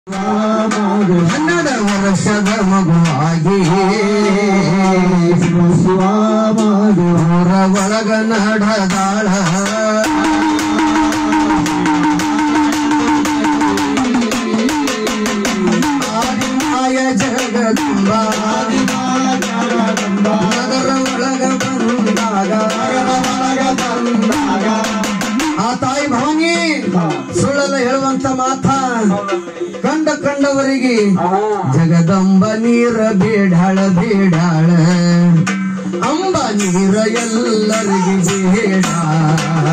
ಹನ್ನೆರಡು ವರ್ಷದ ಮಗುವಾಗಿ ಊರ ಒಳಗ ನಡೆದಾಳ ಆದಿಮಾಯ ಜಗದಂಬ ನಗರ ಒಳಗ ಬಂದಾಗ ಆ ತಾಯಿ ಭವಾನಿ ಸುಳ್ಳಲ್ಲ ಹೇಳುವಂತ ಮಾತ ಕಂಡ ಕಂಡವರಿಗೆ ಜಗದಂಬ ನೀರ ಬೇಡಾಳ ಬೇಡಾಳ ಅಂಬ ನೀರ ಎಲ್ಲರಿಗೆ ಬೇಡಾಳ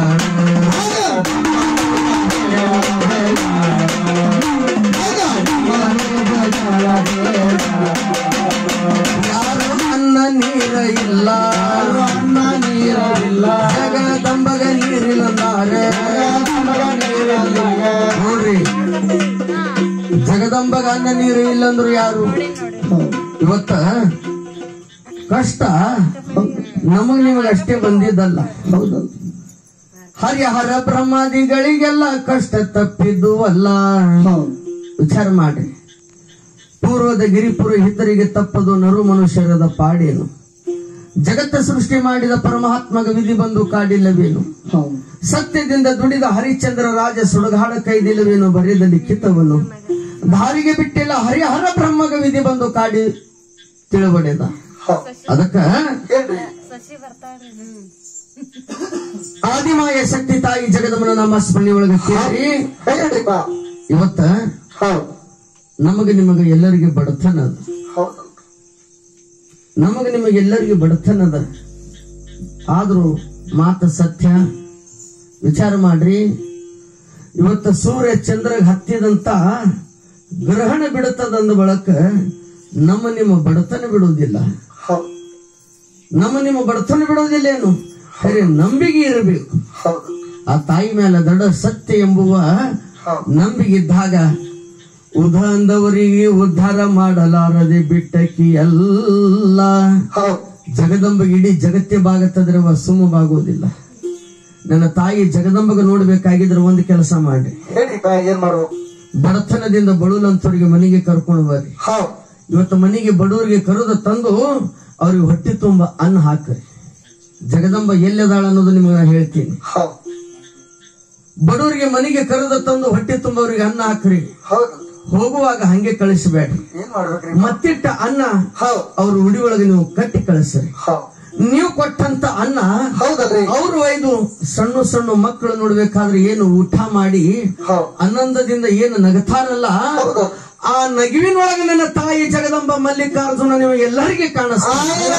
ಯಾರು ಅನ್ನ ನೀರ ಇಲ್ಲ ಅನ್ನ ನೀರ ಇಲ್ಲ ಜಗದಂಬಗ ನೀರಿಲ್ಲಂದಾರೆ ನೋಡ್ರಿ ಜಗದಂಬಗ ಅನ್ನ ನೀರು ಇಲ್ಲಂದ್ರು ಯಾರು ಇವತ್ತ ಕಷ್ಟ ನಮಗ್ ನಿಮಗ್ ಅಷ್ಟೇ ಬಂದಿದ್ದಲ್ಲ ಹೌದಲ್ಲ ಹರಿಹರ ಬ್ರಹ್ಮಾದಿಗಳಿಗೆಲ್ಲ ಕಷ್ಟ ತಪ್ಪಿದ್ದು ಅಲ್ಲ ವಿಚಾರ ಮಾಡ್ರಿ ಪೂರ್ವದ ಗಿರಿಪುರ ಹಿತರಿಗೆ ತಪ್ಪದು ನರು ಮನುಷ್ಯರದ ಪಾಡೇನು ಜಗತ್ತ ಸೃಷ್ಟಿ ಮಾಡಿದ ಪರಮಾತ್ಮಗ ವಿಧಿ ಬಂದು ಕಾಡಿಲ್ಲವೇನು ಸತ್ಯದಿಂದ ದುಡಿದ ಹರಿಶ್ಚಂದ್ರ ರಾಜ ಸುಡಗಾಡ ಕೈದಿಲ್ಲವೇನು ಬರೆದ ಲಿಖಿತವನ್ನು ದಾರಿಗೆ ಬಿಟ್ಟಿಲ್ಲ ಹರಿಹರ ಬ್ರಹ್ಮಗ ವಿಧಿ ಬಂದು ಕಾಡಿ ತಿಳುವಡೆದ ಅದಕ್ಕ ಸಸಿ ಬರ್ತಾಳ್ರಿ ಹ್ಮ್ ಆದಿಮಾಯ ಶಕ್ತಿ ತಾಯಿ ಜಗದಮ್ಮನ ನಮ್ಮ ಸ್ಮರಣೆ ಒಳಗೆ ಕೇಳಿ ಇವತ್ತ ನಮಗೆ ನಿಮಗೆ ಎಲ್ಲರಿಗೆ ಬಡತನ ಅದ ನಮಗೆ ನಿಮಗೆ ಎಲ್ಲರಿಗೆ ಬಡತನ ಅದ ಆದ್ರೂ ಮಾತು ಸತ್ಯ ವಿಚಾರ ಮಾಡ್ರಿ ಇವತ್ತ ಸೂರ್ಯ ಚಂದ್ರಗ್ ಹತ್ತಿದಂತ ಗ್ರಹಣ ಬಿಡುತ್ತದಂದ ಬಳಕ ನಮ್ಮ ನಿಮ್ಮ ಬಡತನ ಬಿಡುವುದಿಲ್ಲ ನಮ್ಮ ನಿಮ್ಮ ಬಡತನ ಬಿಡುವುದಿಲ್ಲ ಏನು ಖರೆ ನಂಬಿಕೆ ಇರಬೇಕು ಆ ತಾಯಿ ಮೇಲೆ ದಡ ಸತ್ಯ ಎಂಬುವ ನಂಬಿಕೆ ಇದ್ದಾಗ ಉಧ ಅಂದವರಿಗೆ ಉದ್ಧಾರ ಮಾಡಲಾರದೆ ಬಿಟ್ಟಕಿ ಎಲ್ಲ ಜಗದಂಬಗೆ ಇಡೀ ಜಗತ್ತೇ ಬಾಗತ್ತದ್ರೆ ಸುಮ್ಮ ಬಾಗುವುದಿಲ್ಲ ನನ್ನ ತಾಯಿ ಜಗದಂಬಗ ನೋಡ್ಬೇಕಾಗಿದ್ರೆ ಒಂದು ಕೆಲಸ ಮಾಡಿ ಏನ್ ಮಾಡು ಬಡತನದಿಂದ ಬಳುಲಂತವ್ರಿಗೆ ಮನೆಗೆ ಕರ್ಕೊಂಡು ಬರ್ರಿ ಇವತ್ತು ಮನೆಗೆ ಬಡವರಿಗೆ ಕರೆದು ತಂದು ಅವ್ರಿಗೆ ಹೊಟ್ಟೆ ತುಂಬ ಅನ್ನ ಹಾಕ್ರಿ ಜಗದಂಬ ಎಲ್ಲದಾಳ ಅನ್ನೋದು ನಿಮಗೆ ನಾನು ಹೇಳ್ತೀನಿ ಬಡವರಿಗೆ ಮನೆಗೆ ಕರೆದು ತಂದು ಹೊಟ್ಟೆ ತುಂಬ ಅವ್ರಿಗೆ ಅನ್ನ ಹಾಕ್ರಿ ಹೌದು ಹೋಗುವಾಗ ಹಂಗೆ ಕಳಿಸಬೇಡ್ರಿ ಏನ್ ಮಾಡ್ಬೇಕ್ರಿ ಮತ್ತಿಟ್ಟ ಅನ್ನ ಹೌದ್ ಅವ್ರ ಉಡಿ ಒಳಗೆ ನೀವು ಕಟ್ಟಿ ಕಳಿಸ್ರಿ ಹೌದ್ ನೀವು ಕೊಟ್ಟಂತ ಅನ್ನ ಹೌದಲ್ರಿ ಅವರು ಒಯ್ದು ಸಣ್ಣ ಸಣ್ಣ ಮಕ್ಕಳು ನೋಡ್ಬೇಕಾದ್ರೆ ಏನು ಊಟ ಮಾಡಿ ಹೌದ್ ಆನಂದದಿಂದ ಏನು ನಗತಾರಲ್ಲ ಹೌದು. ಆ ನಗುವಿನೊಳಗೆ ನನ್ನ ತಾಯಿ ಜಗದಂಬ ಮಲ್ಲಿಕಾರ್ಜುನ ನೀವು ಎಲ್ಲರಿಗೆ ಕಾಣಿಸ್ತಾರೆ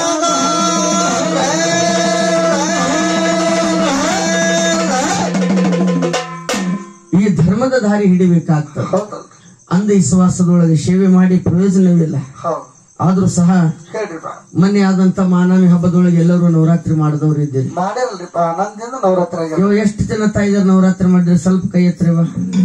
ಈ ಧರ್ಮದ ದಾರಿ ಹಿಡಿಬೇಕಾಗ್ತದೆ ಹೌದಲ್ರಿ ಅಂಧವಿಶ್ವಾಸದೊಳಗೆ ಸೇವೆ ಮಾಡಿ ಪ್ರಯೋಜನವಿಲ್ಲ ಹೌದ್ ಆದ್ರೂ ಸಹ ಹೇಳ್ರಿಪ್ಪ ಮೊನ್ನೆ ಆದಂತ ಮಾನವಿ ಹಬ್ಬದೊಳಗೆ ಎಲ್ಲರೂ ನವರಾತ್ರಿ ಮಾಡಿದವರು ಇದ್ದೀರಿ ಮಾಡಿರಲ್ರಿಪ್ಪ ನಂದಿಂದ ನವರಾತ್ರಿ ಆಗ್ಯಾವ ಇವಾಗ ಎಷ್ಟು ಜನ ತಾಯಿದಾರ ನವರಾತ್ರಿ ಮಾಡಿದ್ರೆ ಸ್ವಲ್ಪ ಕೈ ಎತ್ತರಿವ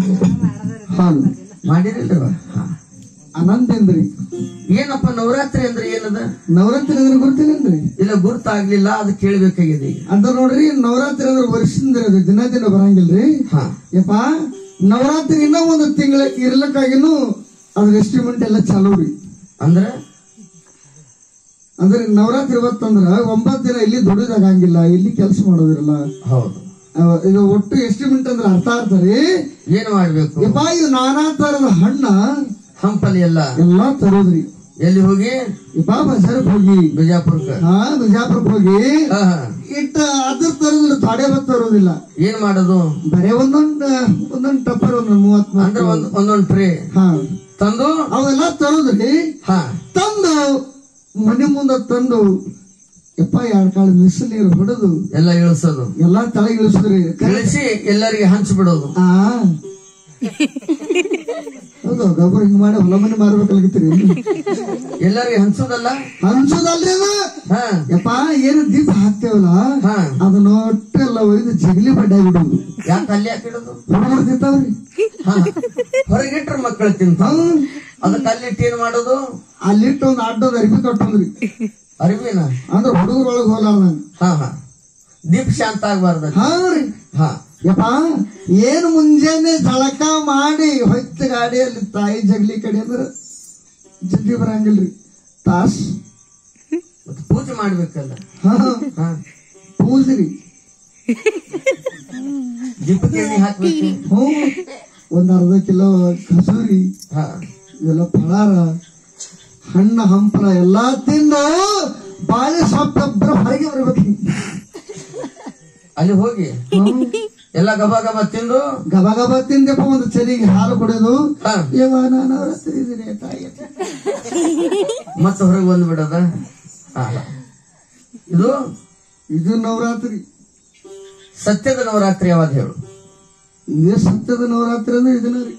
ಮಾಡಿರಿಲ್ರಿವ ಅನಂತೇಂದ್ರಿ ಏನಪ್ಪ ನವರಾತ್ರಿ ಅಂದ್ರೆ ಏನದ ನವರಾತ್ರಿ ಅಂದ್ರೆ ಗೊತ್ತಿಲ್ಲನ್ರಿ ಇಲ್ಲ ಗುರ್ತಾಗ್ಲಿಲ್ಲ ಅದು ಕೇಳ್ಬೇಕಾಗಿದೆ ಈಗ ಅಂತ ನೋಡ್ರಿ ನವರಾತ್ರಿ ಅಂದ್ರೆ ವರ್ಷದಿಂದ ಇರೋದು ದಿನ ದಿನ ಬರಂಗಿಲ್ರಿ ಹಾ ಯಪ್ಪ ನವರಾತ್ರಿ ಇನ್ನೂ ಒಂದು ತಿಂಗಳ ಇರ್ಲಕ್ಕಾಗಿನೂ ಅದ್ರ ಎಸ್ಟಿಮೇಟ್ ಎಲ್ಲ ಚಾಲೂ ರೀ ಅಂದ್ರೆ ಅಂದ್ರೆ ನವರಾತ್ರಿ ಇವತ್ತಂದ್ರ ಒಂಬತ್ ದಿನ ಇಲ್ಲಿ ದುಡಿದಾಗಂಗಿಲ್ಲ ಇಲ್ಲಿ ಕೆಲಸ ಮಾಡೋದಿರಲ್ಲ ಹೌದು ಅವ- ಈಗ ಒಟ್ಟು ಎಸ್ಟಿಮೇಟ್ ಅಂದ್ರೆ ಅರ್ಥ ಆಗ್ತಾರೆ ಏನ್ ಮಾಡ್ಬೇಕು ಯಪ್ಪ ಇದು ನಾನಾ ತರದ ಹಣ್ಣ ಹಂಪಲಿ ಎಲ್ಲ ಎಲ್ಲಾ ತರೋದ್ರಿ ಎಲ್ಲಿ ಹೋಗಿ ಯಪ್ಪ ಬಜಾರಕ್ ಹೋಗಿ ಬಿಜಾಪುರಕ್ಕ ಹಾ ಬಿಜಾಪುರಕ್ ಹೋಗಿ ಹಾ, ಹಾ. ಇಟ್ಟ ಅದ್ರ ತರೋದಿಲ್ಲ ತಾಡೆ ಬತ್ ತರೋದಿಲ್ಲ ಏನ್ ಮಾಡೋದು ಬರೇ ಒಂದೊಂದ್ ಒಂದೊಂದ್ ಟಪ್ಪರ್ ಒಂದೊಂದ್ ಮೂವತ್ ಅಂದ್ರೆ ಒಂದ್ ಒಂದೊಂದ್ ಟ್ರೇ ಹಾ ತಂದು ಅವೆಲ್ಲ ತರೋದ್ರಿ ಹಾ ತಂದು ಮನೆ ಮುಂದ ತಂದು ಯಪ್ಪ ಎರಡ್ ಕಾಳು ಬಿಸಿಲು ನೀರು ಹೊಡೆದು ಎಲ್ಲ ಇಳಿಸೋದು ಎಲ್ಲಾ ತಲೆ ಇಳಿಸಿದ್ರಿ ಇಳಿಸಿ ಎಲ್ಲರಿಗೆ ಹಂಚ್ಬಿಡೋದು ಆ ಹೌದು ಗೊಬ್ಬರ ಹಿಂಗ್ ಮಾಡಿ ಹೊಲ ಮನೆ ಮಾರ್ಬೇಕಾಗಿತ್ರಿ ಎಲ್ಲರಿಗೆ ಹಂಚೋದಲ್ಲ ಅನ್ಸೋದಲ್ರಿ ಅದು ಹಾ ಯಪ್ಪ ಏನು ದೀಪ ಹಾಕ್ತೇವಲ್ಲ ಹಾ ಅದನ್ನ ಒಟ್ಟೆಲ್ಲ ಒಯ್ದು ಜಗಲಿ ಬಡ್ಡೆ ಬಿಡೋದು ಯಾಕೆ ಅಲ್ಲಿ ಯಾಕೆ ಇಡೋದು ಹುಡುಗರು ತಿಂತಾವ್ರಿ ಹಾ ಹೊರಗಿಟ್ರ ಮಕ್ಕಳು ತಿಂತಾವ ಅದಕ್ಕೆ ಅಲ್ಲಿಟ್ಟು ಏನ್ ಮಾಡೋದು ಅಲ್ಲಿಟ್ಟು ಒಂದ್ ಅಡ್ಡದ ಅರಿವಿ ಕಟ್ಟೋದ್ರಿ ಅರಿವಿನ ಅಂದ್ರ ಹುಡುಗರೊಳಗ್ ಹೋಲಾರ್ದಂಗ ಹಾ ಹಾ ದೀಪ ಶಾಂತ ಆಗ್ಬಾರ್ದ ಹಾ ರೀ ಹಾ ಯಪ್ಪ ಏನು ಮುಂಜಾನೆ ಜಳಕ ಮಾಡಿ ಹೊಯ್ತ ಗಾಡಿಯಲ್ಲಿ ತಾಯಿ ಜಗಲಿ ಕಡೆ ಅಂದ್ರೆ ಜಲ್ದಿ ಬರಂಗಿಲ್ರಿ ತಾಸ್ ಮತ್ತೆ ಪೂಜೆ ಮಾಡ್ಬೇಕಲ್ಲ ಹಾ ಹಾ ಪೂಜ್ರಿ ದೀಪಕ್ಕೆ ಎಣ್ಣೆ ಹಾಕ್ಬೇಕು ಹ್ಞೂ ಒಂದ್ ಅರ್ಧ ಕಿಲೋ ಕಸೂರಿ ಹಾ ಇವೆಲ್ಲ ಫಳಾರ ಹಣ್ಣ ಹಂಪಲ ಎಲ್ಲಾ ತಿಂದು ಬಾಳೆ ಸಾಪ್ತಬ್ರ ಹೊರಗೆ ಬರ್ಬೇಕು ಅಲ್ಲಿ ಹೋಗಿ ಹ್ಮ್. ಎಲ್ಲ ಗಬ ಗಬ ತಿಂದು ಗಬ ಗಬ ತಿಂದಪ್ಪ ಒಂದು ಚರಿಗೆ ಹಾಲು ಕುಡಿಯೋದು ಹಾ ಯವ್ವ ನಾನು ಅವ್ರ ಹತ್ರ ಇದ್ದೀನಿ ತಾಯಿ ಮತ್ತೆ ಹೊರಗೆ ಬಂದು ಬಿಡದ ಹಾ ಇದು ಇದು ನವರಾತ್ರಿ ಸತ್ಯದ ನವರಾತ್ರಿ ಯಾವಾಗ ಹೇಳು ಇದೇ ಸತ್ಯದ ನವರಾತ್ರಿ ಅಂದ್ರೆ ಇದನ್ನ ರೀ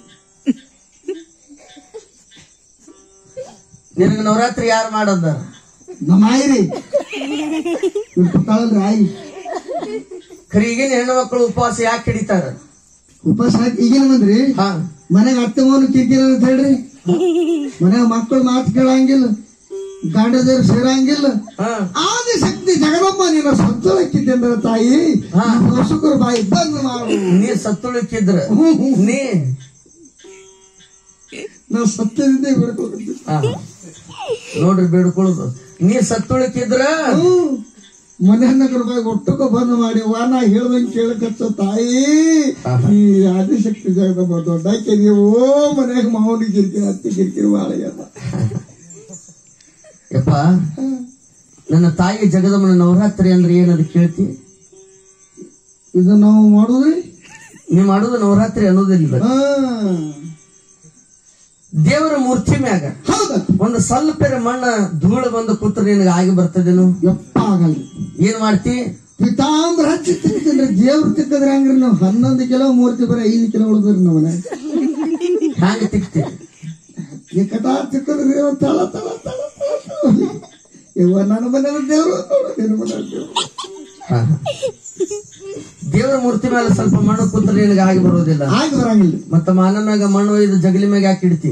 ನಿನಗೆ ನವರಾತ್ರಿ ಯಾರು ಮಾಡದ ನಮ್ಮ ಆಯಿ ರೀ ಇವ್ರು ಕೂತಾಳಲ್ರಿ ಆಯಿ ಖರೀ ಈಗಿನ ಹೆಣ್ಣು ಮಕ್ಕಳು ಉಪವಾಸ ಯಾಕೆ ಹಿಡಿತಾರ ಉಪವಾಸ ಹಾಕಿ ಈಗಿನ ಬಂದ್ರಿ ಹಾ ಮನೆಗೆ ಅತ್ತೆ ಮೋನು ಕಿರಿಕಿರಿ ಅಂತ ಹೇಳ್ರಿ ಮನ್ಯಾಗ ಮಕ್ಕಳು ಮಾತು ಕೇಳಂಗಿಲ್ಲ ಗಂಡದೇವ್ರು ಸೇರಂಗಿಲ್ಲ ಹಾ ಆದಿಶಕ್ತಿ ಜಗದಮ್ಮ ನೀನು ಸಂತೋಲಕ್ಕಿದ್ದೆ ಅಂದ್ರೆ ತಾಯಿ ಹಾ. ಹೊಸಕರು ಬಾಯಿ ಬಂದ್ ಮಾಡು ನೀ ಸತ್ತುಳಿಕಿದ್ರ ನೀ ನಾವು ಸತ್ಯದಿಂದ ಬಿಡ್ಕೊಳ್ತೀವಿ ಹಾ. ನೋಡ್ರಿ ಬೇಡ್ಕೊಳ್ಳೋದು ನೀ ಸತ್ತುಳಿಕಿದ್ರ ಮನೆಯನ್ನ ರೂಪಾಯಿ ಒಟ್ಟುಕ ಬಂದ್ ಮಾಡಿ ವಾ ನಾ ಹೇಳ್ದಂಗೆ ಕೇಳಕತ್ತ ತಾಯಿ ಈ ಆದಿಶಕ್ತಿ ಜಗದಮ್ಮ ದೊಡ್ಡಾಕೆ ನೀವು ಮನ್ಯಾಗ ಮಾವನಿ ಕಿರಿಕಿರಿ ಅತ್ತಿ ಕಿರಿಕಿರಿ ಬಾಳ ಯಪ್ಪ ನನ್ನ ತಾಯಿ ಜಗದಮ್ಮನ ನವರಾತ್ರಿ ಅಂದ್ರೆ ಏನದು ಕೇಳ್ತಿ ಇದು ನಾವು ಮಾಡುದ್ರಿ ನೀ ಮಾಡೋದು ನವರಾತ್ರಿ ಅನ್ನೋದಿಲ್ಲ ಹಾ ದೇವರ ಮೂರ್ತಿ ಮ್ಯಾಗ ಹೌದ ಒಂದು ಸ್ವಲ್ಪರ ಮಣ್ಣ ಧೂಳು ಬಂದು ಕೂತ್ರ ನಿನಗೆ ಆಗಿ ಬರ್ತದೇನು ಯಪ್ಪ ಆಗಲ್ರಿ ಏನ್ ಮಾಡ್ತಿ ಪಿತಾಂಬ್ರ ಹಚ್ಚಿ ತಿಂತೀನಿ ದೇವ್ರು ತಿಕ್ಕದ್ರೆ ಹಂಗ್ರಿ ನಾವು ಹನ್ನೊಂದು ಕಿಲೋ ಮೂರ್ತಿ ಬರೀ ಐದು ಕಿಲೋ ಉಳಿದ್ರಿ ನಾವು ಮನ್ಯಾಗ ಹ್ಯಾಂಗ ತಿಕ್ತಿ ಈ ಕಟ ತಿಕ್ಕದ್ರಿ ಇವ ತಳ ತಳ ತಳ ತಳ ತಳ. ಇವ ನನ್ನ ಮನೆಯ ದೇವ್ರು ನೋಡು ನಿನ್ನ ಮನೆಯ ದೇವ್ರು ಹಾ. ದೇವರ ಮೂರ್ತಿ ಮೇಲೆ ಸ್ವಲ್ಪ ಮಣ್ಣು ಕೂತ್ರ ನಿನಗೆ ಆಗಿ ಬರೋದಿಲ್ಲ ಆಗಿ ಬರಂಗಿಲ್ಲ ಮತ್ತ ಮಾನ ಮ್ಯಾಗ ಮಣ್ಣು ಒಯ್ದು ಜಗಲಿ ಮ್ಯಾಗ ಯಾಕೆ ಇಡ್ತಿ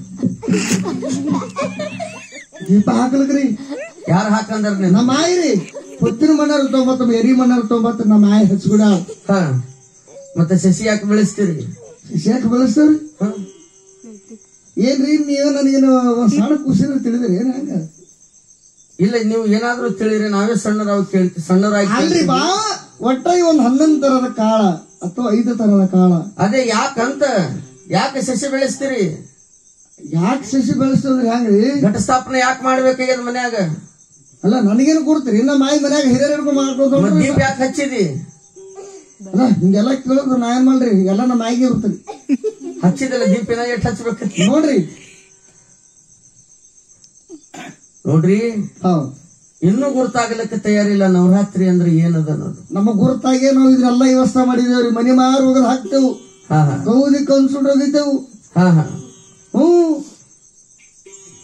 ದೀಪ ಹಾಕ್ಲಕ್ರಿ ಯಾರು ಹಾಕಂದ್ರ ನೀನು ನಮ್ಮ ಆಯಿ ರೀ ಹೊತ್ತಿನ ಮಣ್ಣಾರ ತೊಂಬತ್ತ ಎರಿ ಮಣ್ಣಾರ ತೊಂಬತ್ತ ನಮ್ಮ ಆಯಿ ಹಚ್ಬಿಡ ಹಾ ಮತ್ತೆ ಸಸಿ ಯಾಕೆ ಬೆಳೆಸ್ತೀರಿ ಶೇಖ ಬೆಳೆಸ್ತಾವ್ರಿ ಹಾ? ಏನ್ರಿ ನೀವು ನನಗೇನು ಒಂದ್ ಸಣ್ಣ ಖುಷಿನ ತಿಳಿದ್ರಿ ಏನ್ ಹಂಗ ಇಲ್ಲ ನೀವು ಏನಾದ್ರೂ ತಿಳಿರಿ ನಾವೇ ಸಣ್ಣರಾಗಿ ಕೇಳ್ತಿ ಸಣ್ಣರಾಗಿ ಅಲ್ರಿ ಕೇಳ್ತೀವಿ. ಬಾ ಒಟ್ಟಾಗಿ ಒಂದ್ ಹನ್ನೊಂದು ತರದ ಕಾಳ ಅಥವಾ ಐದು ತರದ ಕಾಳ ಅದೇ ಯಾಕಂತ ಯಾಕೆ ಸಸಿ ಬೆಳೆಸ್ತೀರಿ ಯಾಕೆ ಸಸಿ ಬೆಳೆಸ್ತಂದ್ರಿ ಹ್ಯಾಂಗ್ರಿ ಘಟಸ್ಥಾಪನೆ ಯಾಕೆ ಮಾಡ್ಬೇಕಾಗ್ಯದ ಮನ್ಯಾಗ ಅಲ್ಲ ನನಗೇನು ಕೊಡ್ತೀರಿ ನಮ್ಮ ಮಾಯಿ ಮನ್ಯಾಗ ಹಿರಿಯರ್ ಹಿಡ್ಕೊಂಡು ಮಾಡ್ಕೊಂಡು ಮತ್ ದೀಪ ಯಾಕೆ ಹಚ್ಚಿದಿ ಅಲ್ಲ ಹಿಂಗೆಲ್ಲ ಕೇಳಿದ್ರು ನಾ ಏನ್ ಮಾಡ್ರಿ ಎಲ್ಲ ನಮ್ಮ ಮಾಯಿಗೆ ಇರ್ತದೆ ಹಚ್ಚಿದಲ್ಲ ದೀಪ ಏನಾಗ ಎಷ್ಟು ಹಚ್ಬೇಕತ್ತಿ ನೋಡ್ರಿ ನೋಡ್ರಿ ಹೌದ್ ಇನ್ನೂ ಗುರ್ತಾಗಲಿಕ್ಕೆ ತಯಾರಿಲ್ಲ ನವರಾತ್ರಿ ಅಂದ್ರೆ ಏನದ ಅನ್ನೋದು ನಮ್ಮ ಗುರುತಾಗೆ ನಾವು ಇದನ್ನೆಲ್ಲ ವ್ಯವಸ್ಥೆ ಮಾಡಿದೇವ್ರಿ ಮನಿ ಮಾರು ಹೋಗೋದು ಹಾಕ್ತೇವು ಹಾ ಹಾ ಕೌದಿ ಕನ್ಸುಡ್ ಹೋಗಿದ್ದೆವು ಹಾ ಹಾ